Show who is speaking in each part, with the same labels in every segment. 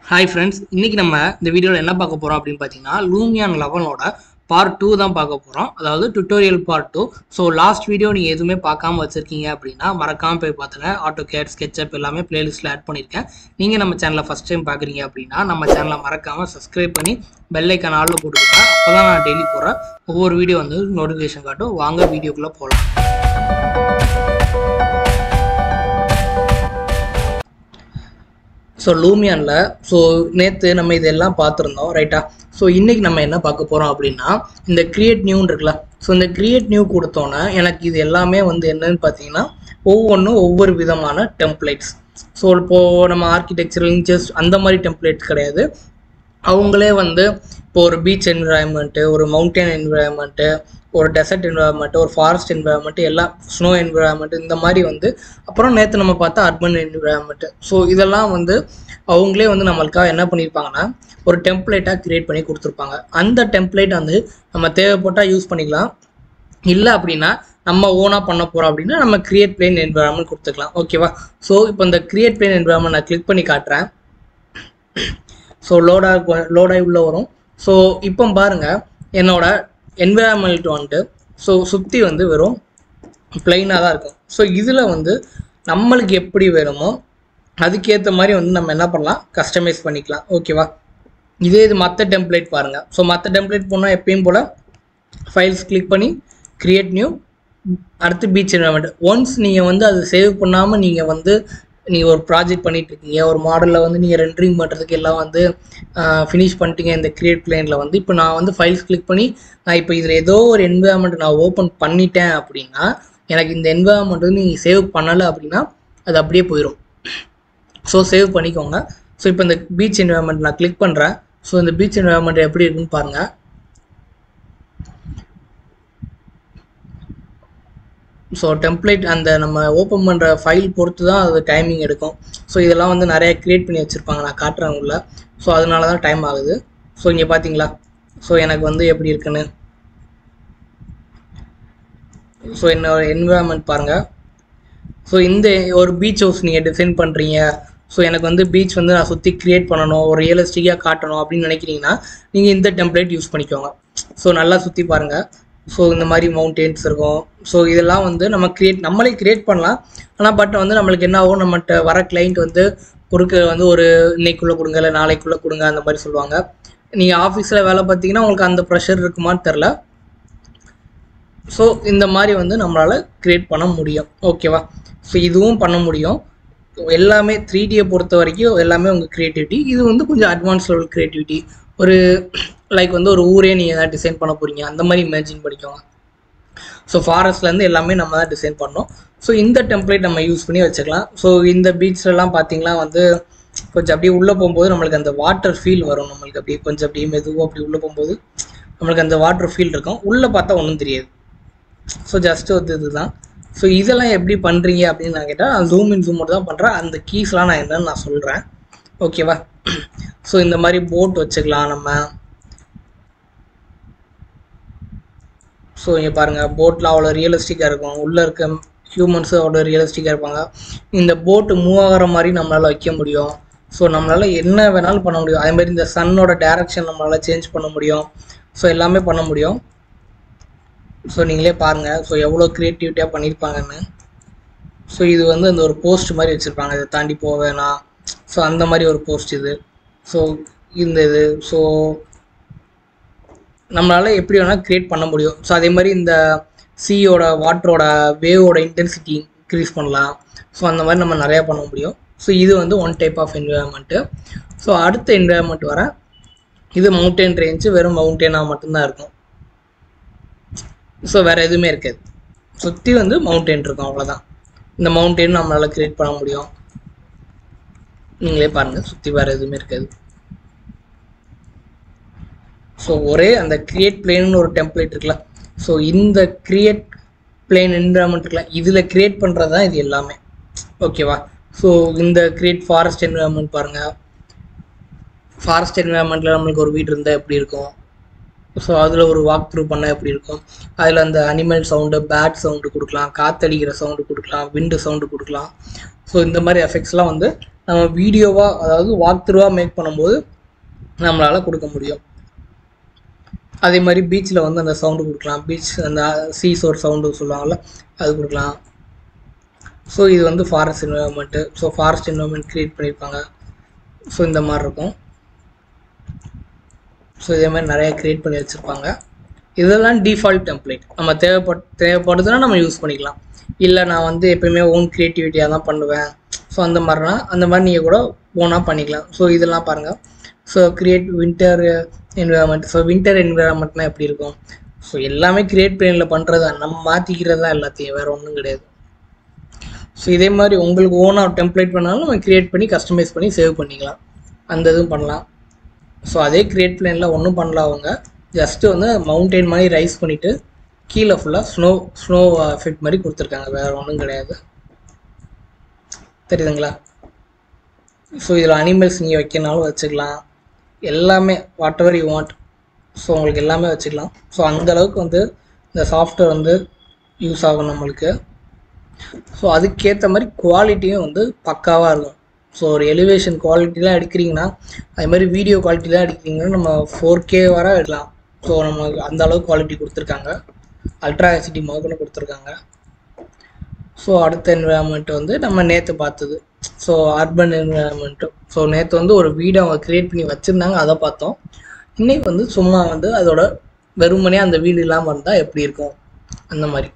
Speaker 1: hi friends இன்னைக்கு நம்ம இந்த வீடியோவில் என்ன பார்க்க போகிறோம் அப்படின்னு பார்த்தீங்கன்னா லூமியான் லெவனோட பார்ட் டூ தான் பார்க்க போகிறோம் அதாவது tutorial part two so last video நீங்கள் எதுவுமே பார்க்காம வச்சுருக்கீங்க அப்படின்னா மறக்காமல் போய் பார்த்துங்க ஆட்டோ கேட் ஸ்கெட்சப் எல்லாமே பிளேலிஸ்ட்டில் ஆட் பண்ணியிருக்கேன் நீங்கள் நம்ம சேனலை ஃபஸ்ட் டைம் பார்க்குறீங்க அப்படின்னா நம்ம சேனலை மறக்காமல் சப்ஸ்கிரைப் பண்ணி பெல் ஐக்கான் ஆளில் போட்டுக்கோங்க அப்போ தான் நான் டெய்லி போகிற ஒவ்வொரு வீடியோ வந்து நோட்டிஃபிகேஷன் காட்டும் வாங்க வீடியோக்குள்ளே போகலாம் ஸோ லூமியானில் ஸோ நேற்று நம்ம இதெல்லாம் பார்த்துருந்தோம் ரைட்டா ஸோ இன்றைக்கி நம்ம என்ன பார்க்க போகிறோம் அப்படின்னா இந்த கிரியேட் நியூன்னு இருக்குல்ல ஸோ இந்த கிரியேட் நியூ கொடுத்தோன்னே எனக்கு இது எல்லாமே வந்து என்னன்னு பார்த்தீங்கன்னா ஒவ்வொன்றும் ஒவ்வொரு விதமான டெம்ப்ளேட்ஸ் ஸோ இப்போது நம்ம ஆர்கிடெக்சரல் இன்ச்சஸ் அந்த மாதிரி டெம்ப்ளேட்ஸ் கிடையாது அவங்களே வந்து இப்போ ஒரு பீச் என்விரான்மெண்ட்டு ஒரு மவுண்டன் என்விரான்மெண்ட்டு ஒரு டெசர்ட் என்விரான்மெண்ட்டு ஒரு ஃபாரஸ்ட் என்விரான்மெண்ட்டு எல்லாம் ஸ்னோ என்விரான்மெண்ட் இந்த மாதிரி வந்து அப்புறம் நேற்று நம்ம பார்த்தா அர்பன் என்விரான்மெண்ட்டு ஸோ இதெல்லாம் வந்து அவங்களே வந்து நம்மளுக்காக என்ன பண்ணியிருப்பாங்கன்னா ஒரு டெம்ப்ளேட்டாக க்ரியேட் பண்ணி கொடுத்துருப்பாங்க அந்த டெம்ப்ளேட் வந்து நம்ம தேவைப்பட்டால் யூஸ் பண்ணிக்கலாம் இல்லை அப்படின்னா நம்ம ஓனாக பண்ண போகிறோம் அப்படின்னா நம்ம கிரியேட் பிளேன் என்விரான்மெண்ட் கொடுத்துக்கலாம் ஓகேவா ஸோ இப்போ இந்த கிரியேட் பிளேன் என்விரான்மெண்ட் நான் கிளிக் பண்ணி காட்டுறேன் ஸோ லோடாக லோடாகி உள்ளே வரும் ஸோ இப்போ பாருங்கள் என்னோட என்விரான்மெண்ட் வந்துட்டு ஸோ சுற்றி வந்து வெறும் பிளைனாக தான் இருக்கும் ஸோ இதில் வந்து நம்மளுக்கு எப்படி வேணுமோ அதுக்கேற்ற மாதிரி வந்து நம்ம என்ன பண்ணலாம் கஸ்டமைஸ் பண்ணிக்கலாம் ஓகேவா இதே இது மற்ற டெம்ப்ளேட் பாருங்கள் ஸோ மற்ற டெம்ப்ளேட் போனால் எப்பயும் போல் ஃபைல்ஸ் கிளிக் பண்ணி கிரியேட் நியூ அடுத்து பீச் என்வரன்மெண்ட் ஒன்ஸ் நீங்கள் வந்து அது சேவ் பண்ணாமல் நீங்கள் வந்து நீங்கள் ஒரு ப்ராஜெக்ட் பண்ணிட்டு இருக்கீங்க ஒரு மாடலில் வந்து நீங்கள் ரெண்டரிங் பண்ணுறதுக்கு எல்லாம் வந்து ஃபினிஷ் பண்ணிட்டீங்க இந்த கிரியேட் பிளேனில் வந்து இப்போ நான் வந்து ஃபைல்ஸ் கிளிக் பண்ணி நான் இப்போ இதில் ஏதோ ஒரு என்விரான்மெண்ட் நான் ஓப்பன் பண்ணிட்டேன் அப்படின்னா எனக்கு இந்த என்விரான்மெண்ட் வந்து நீங்கள் சேவ் பண்ணலை அப்படின்னா அது அப்படியே போயிடும் ஸோ சேவ் பண்ணிக்கோங்க ஸோ இப்போ இந்த பீச் என்விரான்மெண்ட் நான் கிளிக் பண்ணுறேன் ஸோ இந்த பீச் என்விரான்மெண்ட் எப்படி இருக்குன்னு பாருங்கள் ஸோ டெம்ப்ளேட் அந்த நம்ம ஓப்பன் பண்ணுற ஃபைல் பொறுத்து தான் அது டைமிங் எடுக்கும் ஸோ இதெல்லாம் வந்து நிறைய க்ரியேட் பண்ணி வச்சுருப்பாங்க நான் காட்டுறேன் உள்ள ஸோ அதனால தான் டைம் ஆகுது ஸோ இங்கே பார்த்தீங்களா ஸோ எனக்கு வந்து எப்படி இருக்குன்னு ஸோ என்னோட என்விரான்மெண்ட் பாருங்கள் ஸோ இந்த ஒரு பீச் ஹவுஸ் நீங்கள் டிசைன் பண்ணுறீங்க ஸோ எனக்கு வந்து பீச் வந்து நான் சுற்றி க்ரியேட் பண்ணணும் ஒரு ரியலிஸ்டிக்காக காட்டணும் அப்படின்னு நினைக்கிறீங்கன்னா நீங்கள் இந்த டெம்ப்ளேட் யூஸ் பண்ணிக்கோங்க ஸோ நல்லா சுற்றி பாருங்கள் ஸோ இந்த மாதிரி மவுண்டெயின்ஸ் இருக்கும் ஸோ இதெல்லாம் வந்து நம்ம கிரியேட் நம்மளே கிரியேட் பண்ணலாம் ஆனால் பட் வந்து நம்மளுக்கு என்ன ஆகும் நம்மகிட்ட வர கிளைண்ட் வந்து கொடுக்க வந்து ஒரு இன்னைக்குள்ளே கொடுங்க இல்லை நாளைக்குள்ளே கொடுங்க அந்த மாதிரி சொல்லுவாங்க நீங்கள் ஆஃபீஸில் வேலை பார்த்தீங்கன்னா உங்களுக்கு அந்த ப்ரெஷர் இருக்குமான்னு தெரில ஸோ இந்த மாதிரி வந்து நம்மளால் க்ரியேட் பண்ண முடியும் ஓகேவா ஸோ இதுவும் பண்ண முடியும் எல்லாமே த்ரீ டியை பொறுத்த வரைக்கும் எல்லாமே உங்கள் க்ரியேட்டிவிட்டி இது வந்து கொஞ்சம் அட்வான்ஸ் லெவல் க்ரியேட்டிவிட்டி ஒரு லைக் வந்து ஒரு ஊரே நீங்கள் எதாவது டிசைன் பண்ண போகிறீங்க அந்த மாதிரி இமேஜின் பண்ணிக்கோங்க ஸோ ஃபாரஸ்ட்லேருந்து எல்லாமே நம்ம தான் டிசைன் பண்ணோம் ஸோ இந்த டெம்ப்ளேட் நம்ம யூஸ் பண்ணி வச்சுக்கலாம் ஸோ இந்த பீச்லலாம் பார்த்தீங்கன்னா வந்து கொஞ்சம் அப்படியே உள்ளே போகும்போது நம்மளுக்கு அந்த வாட்டர் ஃபீல் வரும் நம்மளுக்கு அப்படியே கொஞ்சம் அப்படியே மெதுவாக அப்படி உள்ளே போகும்போது நம்மளுக்கு அந்த வாட்டர் ஃபீல் இருக்கும் உள்ளே பார்த்தா ஒன்றும் தெரியாது ஸோ ஜஸ்ட்டு வந்து இதுதான் ஸோ இதெல்லாம் எப்படி பண்ணுறீங்க அப்படின்னு நான் கேட்டால் நான் ஜூம் இன் ஜூம் மட்டும் தான் பண்ணுறேன் அந்த கீஸ்லாம் நான் என்னன்னு நான் சொல்கிறேன் ஓகேவா ஸோ இந்த மாதிரி போட் வச்சுக்கலாம் நம்ம ஸோ இங்கே பாருங்கள் போட்டில் அவ்வளோ ரியலிஸ்டிக்காக இருக்கும் உள்ளே இருக்க ஹியூமன்ஸும் அவ்வளோ ரியலிஸ்டிக்காக இருப்பாங்க இந்த போட்டு மூவ் ஆகிற மாதிரி நம்மளால் வைக்க முடியும் ஸோ நம்மளால் என்ன வேணாலும் பண்ண முடியும் அதேமாதிரி இந்த சன்னோட டேரக்ஷன் நம்மளால் சேஞ்ச் பண்ண முடியும் ஸோ எல்லாமே பண்ண முடியும் ஸோ நீங்களே பாருங்கள் ஸோ எவ்வளோ க்ரியேட்டிவிட்டியாக பண்ணியிருப்பாங்கன்னு ஸோ இது வந்து அந்த ஒரு போஸ்ட் மாதிரி வச்சுருப்பாங்க இதை தாண்டி போக வேணாம் ஸோ அந்த மாதிரி ஒரு போஸ்ட் இது ஸோ இந்த இது ஸோ நம்மளால் எப்படி வேணால் க்ரியேட் பண்ண முடியும் ஸோ அதே மாதிரி இந்த சீயோட வாட்டரோட வேவோட இன்டென்சிட்டி இன்க்ரீஸ் பண்ணலாம் ஸோ அந்த மாதிரி நம்ம நிறையா பண்ண முடியும் ஸோ இது வந்து one type of environment so அடுத்த என்விரான்மெண்ட் வர இது மவுண்டன் ரேஞ்சு வெறும் மவுண்டனாக மட்டும்தான் இருக்கும் ஸோ வேறு எதுவுமே இருக்காது சுற்றி வந்து மவுண்டன் இருக்கும் அவ்வளோதான் இந்த மவுண்டன் நம்மளால் க்ரியேட் பண்ண முடியும் நீங்களே பாருங்கள் சுற்றி வேறு எதுவுமே இருக்காது ஸோ ஒரே அந்த கிரியேட் பிளேன்னு ஒரு டெம்ப்ளேட் இருக்குல்ல ஸோ இந்த கிரியேட் பிளேன் என்விரான்மெண்ட் இருக்குல்ல இதில் கிரியேட் பண்ணுறது தான் இது எல்லாமே ஓகேவா ஸோ இந்த கிரியேட் ஃபாரஸ்ட் என்விரான்மெண்ட் பாருங்கள் ஃபாரஸ்ட் என்விரான்மெண்ட்டில் நம்மளுக்கு ஒரு வீடு இருந்தால் எப்படி இருக்கும் ஸோ அதில் ஒரு வாக் த்ரூ பண்ணால் எப்படி இருக்கும் அதில் அந்த அனிமல் சவுண்டு பேட் சவுண்டு கொடுக்கலாம் காத்தடிக்கிற சவுண்டு கொடுக்கலாம் விண்டு சவுண்டு கொடுக்கலாம் ஸோ இந்த மாதிரி எஃபெக்ட்ஸ்லாம் வந்து நம்ம வீடியோவாக அதாவது வாக் த்ரூவாக மேக் பண்ணும்போது நம்மளால் கொடுக்க முடியும் அதே மாதிரி பீச்சில் வந்து அந்த சவுண்டு கொடுக்கலாம் பீச் அந்த சீசோர் சவுண்டு சொல்லுவாங்கள்ல அது கொடுக்கலாம் ஸோ இது வந்து forest environment so forest environment create பண்ணியிருப்பாங்க ஸோ இந்த மாதிரி இருக்கும் ஸோ இதே மாதிரி நிறைய க்ரியேட் பண்ணி வச்சுருப்பாங்க இதெல்லாம் டிஃபால்ட் டெம்ப்ளேட் நம்ம தேவைப்பட் தேவைப்படுதுன்னா நம்ம யூஸ் பண்ணிக்கலாம் இல்லை நான் வந்து எப்பயுமே ஓன் க்ரியேட்டிவிட்டியாக தான் பண்ணுவேன் ஸோ அந்த மாதிரினா அந்த மாதிரி நீங்கள் கூட ஓனாக பண்ணிக்கலாம் ஸோ இதெல்லாம் பாருங்கள் so create winter environment so winter என்விரான்மெண்ட்னா எப்படி இருக்கும் ஸோ எல்லாமே கிரியேட் பிளேனில் பண்ணுறது நம்ம மாற்றிக்கிறது தான் எல்லாத்தையும் வேறு ஒன்றும் கிடையாது ஸோ இதே மாதிரி உங்களுக்கு ஓனாக டெம்ப்ளேட் பண்ணாலும் நம்ம க்ரியேட் பண்ணி கஸ்டமைஸ் பண்ணி சேவ் பண்ணிக்கலாம் அந்த இதுவும் பண்ணலாம் ஸோ அதே கிரியேட் பிளேனில் ஒன்றும் பண்ணலாம் அவங்க ஜஸ்ட்டு வந்து மவுண்டெயின் மாதிரி ரைஸ் பண்ணிவிட்டு கீழே ஃபுல்லாக ஸ்னோ ஸ்னோ எஃபெக்ட் மாதிரி கொடுத்துருக்காங்க வேறு ஒன்றும் கிடையாது தெரியுதுங்களா ஸோ இதில் அனிமல்ஸ் நீங்கள் வைக்கனாலும் வச்சுக்கலாம் எல்லாமே whatever you want so உங்களுக்கு எல்லாமே வச்சுக்கலாம் ஸோ அந்தளவுக்கு வந்து இந்த சாஃப்ட்வேர் வந்து யூஸ் ஆகும் நம்மளுக்கு ஸோ அதுக்கேற்ற மாதிரி குவாலிட்டியும் வந்து பக்காவாக இருக்கும் ஸோ ஒரு எலிவேஷன் குவாலிட்டிலாம் எடுக்கிறீங்கன்னா அதே மாதிரி வீடியோ குவாலிட்டிலாம் எடுக்கிறீங்கன்னா நம்ம ஃபோர் கே வர எடுக்கலாம் ஸோ நம்ம அந்த அளவுக்கு குவாலிட்டி கொடுத்துருக்காங்க அல்ட்ரா ஹெச்டி மோகனும் கொடுத்துருக்காங்க ஸோ அடுத்த என்விரான்மெண்ட் வந்து நம்ம நேற்று பார்த்தது ஸோ அர்பன் என்விரான்மெண்ட்டு ஸோ நேற்று வந்து ஒரு வீடு அவங்க க்ரியேட் பண்ணி வச்சுருந்தாங்க அதை பார்த்தோம் இன்னைக்கு வந்து சும்மா வந்து அதோட வெறுமனே அந்த வீடு இல்லாமல் இருந்தால் எப்படி இருக்கும் அந்த மாதிரி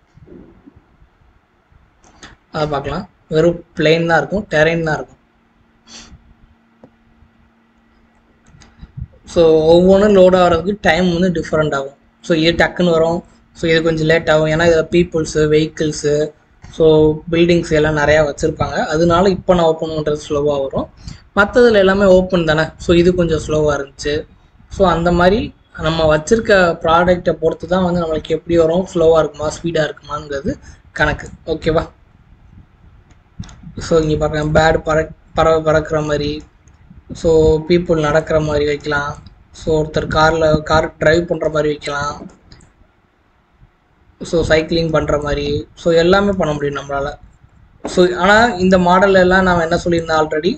Speaker 1: அதை பார்க்கலாம் வெறும் பிளெயின் தான் இருக்கும் டெரைன் தான் இருக்கும் ஸோ ஒவ்வொன்றும் லோட் ஆகிறதுக்கு டைம் வந்து டிஃப்ரெண்ட் ஆகும் ஸோ இது டக்குன்னு வரும் ஸோ இது கொஞ்சம் லேட் ஆகும் ஏன்னா இதில் பீப்புள்ஸு வெஹிக்கிள்ஸு ஸோ பில்டிங்ஸ் எல்லாம் நிறையா வச்சுருப்பாங்க அதனால இப்போ நான் ஓப்பன் பண்ணுறது ஸ்லோவாக வரும் மற்றதுல எல்லாமே ஓப்பன் தானே ஸோ இது கொஞ்சம் ஸ்லோவாக இருந்துச்சு ஸோ அந்த மாதிரி நம்ம வச்சுருக்க ப்ராடக்டை பொறுத்து தான் வந்து நம்மளுக்கு எப்படி வரும் ஸ்லோவாக இருக்குமா ஸ்பீடாக இருக்குமாங்கிறது கணக்கு ஓகேவா ஸோ இங்கே பார்க்குறேன் பேர்டு பற பறவை பறக்கிற மாதிரி ஸோ பீப்புள் நடக்கிற மாதிரி வைக்கலாம் ஸோ ஒருத்தர் காரில் கார் டிரைவ் பண்ணுற மாதிரி வைக்கலாம் ஸோ சைக்கிளிங் பண்ணுற மாதிரி ஸோ எல்லாமே பண்ண முடியும் நம்மளால் ஸோ ஆனால் இந்த மாடல் எல்லாம் நான் என்ன சொல்லியிருந்தேன் ஆல்ரெடி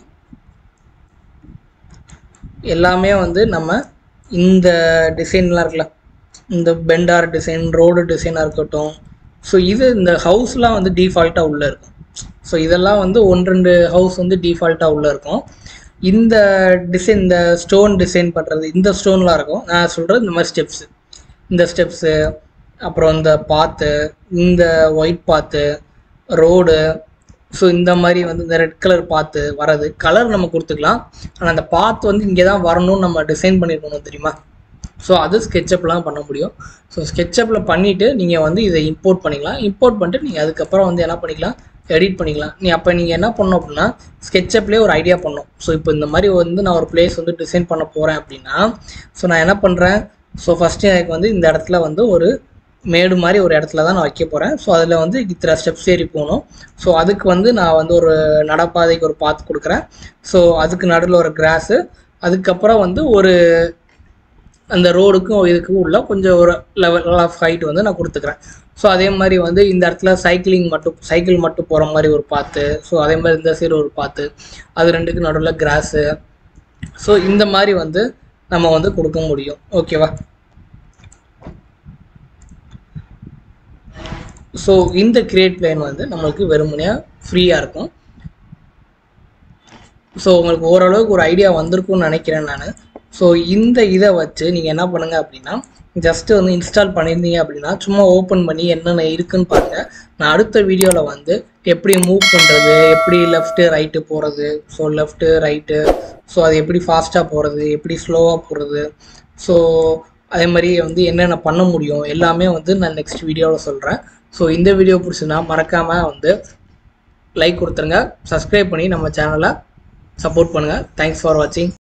Speaker 1: எல்லாமே வந்து நம்ம இந்த டிசைன்லாம் இருக்குல்ல இந்த பெண்டார் டிசைன் ரோடு டிசைனாக இருக்கட்டும் ஸோ இது இந்த ஹவுஸ்லாம் வந்து டிஃபால்ட்டாக உள்ளே இருக்கும் ஸோ இதெல்லாம் வந்து ஒன்று ரெண்டு ஹவுஸ் வந்து டிஃபால்ட்டாக உள்ளே இருக்கும் இந்த டிசைன் இந்த ஸ்டோன் டிசைன் பண்ணுறது இந்த ஸ்டோன்லாம் இருக்கும் நான் சொல்கிறது இந்த மாதிரி ஸ்டெப்ஸு இந்த ஸ்டெப்ஸு அப்புறம் இந்த பாத்து இந்த ஒயிட் பாத்து ரோடு ஸோ இந்த மாதிரி வந்து இந்த ரெட் கலர் பாத்து வரது கலர் நம்ம கொடுத்துக்கலாம் ஆனால் அந்த பாத்து வந்து இங்கே தான் வரணும்னு நம்ம டிசைன் பண்ணியிருக்கணும் தெரியுமா ஸோ அது ஸ்கெட்சப்லாம் பண்ண முடியும் ஸோ ஸ்கெட்சப்பில் பண்ணிவிட்டு நீங்கள் வந்து இதை இம்போர்ட் பண்ணிக்கலாம் இம்போர்ட் பண்ணிட்டு நீங்கள் அதுக்கப்புறம் வந்து என்ன பண்ணிக்கலாம் எடிட் பண்ணிக்கலாம் நீ அப்போ நீங்கள் என்ன பண்ணணும் அப்படின்னா ஸ்கெட்சப்லேயே ஒரு ஐடியா பண்ணணும் ஸோ இப்போ இந்த மாதிரி வந்து நான் ஒரு பிளேஸ் வந்து டிசைன் பண்ண போகிறேன் அப்படின்னா ஸோ நான் என்ன பண்ணுறேன் ஸோ ஃபஸ்ட்டு எனக்கு வந்து இந்த இடத்துல வந்து ஒரு மேடு மாதிரி ஒரு இடத்துல தான் நான் வைக்க போகிறேன் ஸோ அதில் வந்து இத்தனை ஸ்டெப்ஸ் ஏறி போகணும் ஸோ அதுக்கு வந்து நான் வந்து ஒரு நடப்பாதைக்கு ஒரு பாத்து கொடுக்குறேன் ஸோ அதுக்கு நடுவில் ஒரு கிராஸு அதுக்கப்புறம் வந்து ஒரு அந்த ரோடுக்கும் இதுக்கும் உள்ள கொஞ்சம் ஒரு லெவல் ஆஃப் ஹைட் வந்து நான் கொடுத்துக்கிறேன் ஸோ அதே மாதிரி வந்து இந்த இடத்துல சைக்கிளிங் மட்டும் சைக்கிள் மட்டும் போகிற மாதிரி ஒரு பாத்து ஸோ அதே மாதிரி இந்த சைடு ஒரு பாத்து அது ரெண்டுக்கு நடுவில் கிராஸு ஸோ இந்த மாதிரி வந்து நம்ம வந்து கொடுக்க முடியும் ஓகேவா ஸோ இந்த கிரியேட் பிளேன் வந்து நம்மளுக்கு வெறுமனையாக ஃப்ரீயாக இருக்கும் ஸோ உங்களுக்கு ஓரளவுக்கு ஒரு ஐடியா வந்திருக்கும்னு நினைக்கிறேன் நான் ஸோ இந்த இதை வச்சு நீங்கள் என்ன பண்ணுங்க அப்படின்னா ஜஸ்ட்டு வந்து இன்ஸ்டால் பண்ணியிருந்தீங்க அப்படின்னா சும்மா ஓப்பன் பண்ணி என்னென்ன இருக்குன்னு பாருங்கள் நான் அடுத்த வீடியோவில் வந்து எப்படி மூவ் பண்ணுறது எப்படி லெஃப்ட்டு ரைட்டு போகிறது ஸோ லெஃப்ட்டு ரைட்டு ஸோ அது எப்படி ஃபாஸ்ட்டாக போகிறது எப்படி ஸ்லோவாக போகிறது ஸோ அதே மாதிரி வந்து என்னென்ன பண்ண முடியும் எல்லாமே வந்து நான் நெக்ஸ்ட் வீடியோவில் சொல்கிறேன் ஸோ இந்த வீடியோ பிடிச்சுன்னா மறக்காமல் வந்து லைக் கொடுத்துருங்க சப்ஸ்கிரைப் பண்ணி நம்ம சேனலை சப்போர்ட் பண்ணுங்கள் தேங்க்ஸ் ஃபார் வாட்சிங்